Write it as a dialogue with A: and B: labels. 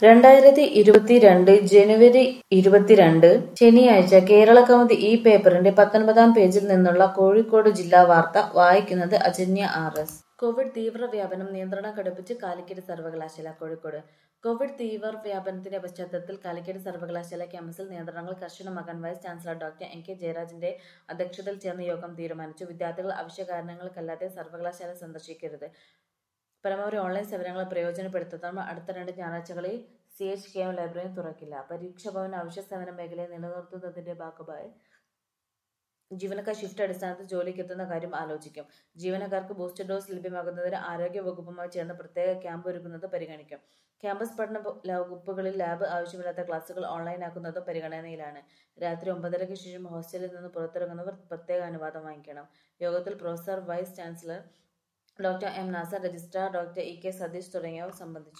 A: രണ്ടായിരത്തി ഇരുപത്തിരണ്ട് ജനുവരി ഇരുപത്തിരണ്ട് ശനിയാഴ്ച കേരളകൗമുദി ഈ പേപ്പറിന്റെ പത്തൊൻപതാം പേജിൽ നിന്നുള്ള കോഴിക്കോട് ജില്ലാ വാർത്ത വായിക്കുന്നത് അജന്യ ആർ എസ് കോവിഡ് തീവ്രവ്യാപനം നിയന്ത്രണം കടുപ്പിച്ച് കാലിക്കറ്റ് സർവകലാശാല കോഴിക്കോട് കോവിഡ് തീവ്രവ്യാപനത്തിന്റെ പശ്ചാത്തലത്തിൽ കാലിക്കറ്റ് സർവകലാശാല ക്യാമ്പസിൽ നിയന്ത്രണങ്ങൾ കർശനമാക്കാൻ vice chancellor doctor N K ജയരാജന്റെ അധ്യക്ഷതയിൽ ചേർന്ന യോഗം തീരുമാനിച്ചു വിദ്യാർത്ഥികൾ അവശ്യ കാരണങ്ങൾക്കല്ലാതെ സർവകലാശാല സന്ദർശിക്കരുത് പരമാവധി ഓൺലൈൻ സേവനങ്ങൾ പ്രയോജനപ്പെടുത്തണം അടുത്ത രണ്ട് ഞായറാഴ്ചകളിൽ C H K M library തുറക്കില്ല പരീക്ഷ ഭവൻ അവശ്യ സേവന മേഖലയെ നിലനിർത്തുന്നതിന്റെ ഭാഗമായി ജീവനക്കാർ ഷിഫ്റ്റ് അടിസ്ഥാനത്തിൽ ജോലിക്ക് എത്തുന്ന കാര്യം ആലോചിക്കും ജീവനക്കാർക്ക് ബൂസ്റ്റർ ഡോസ് ലഭ്യമാകുന്നതിന് ആരോഗ്യ വകുപ്പുമായി ചേർന്ന് പ്രത്യേക ക്യാമ്പ് ഒരുക്കുന്നത് പരിഗണിക്കും ക്യാമ്പസ് പഠന വകുപ്പുകളിൽ ലാബ് ആവശ്യമില്ലാത്ത ക്ലാസുകൾ ഓൺലൈനാക്കുന്നതും പരിഗണനയിലാണ് രാത്രി ഒമ്പതരയ്ക്ക് ശേഷം ഹോസ്റ്റലിൽ നിന്ന് പുറത്തിറങ്ങുന്നവർ പ്രത്യേക അനുവാദം വാങ്ങിക്കണം യോഗത്തിൽ professor vice chancellor doctor M Nasar registrar doctor E K Satheesh തുടങ്ങിയവർ സംബന്ധിച്ചു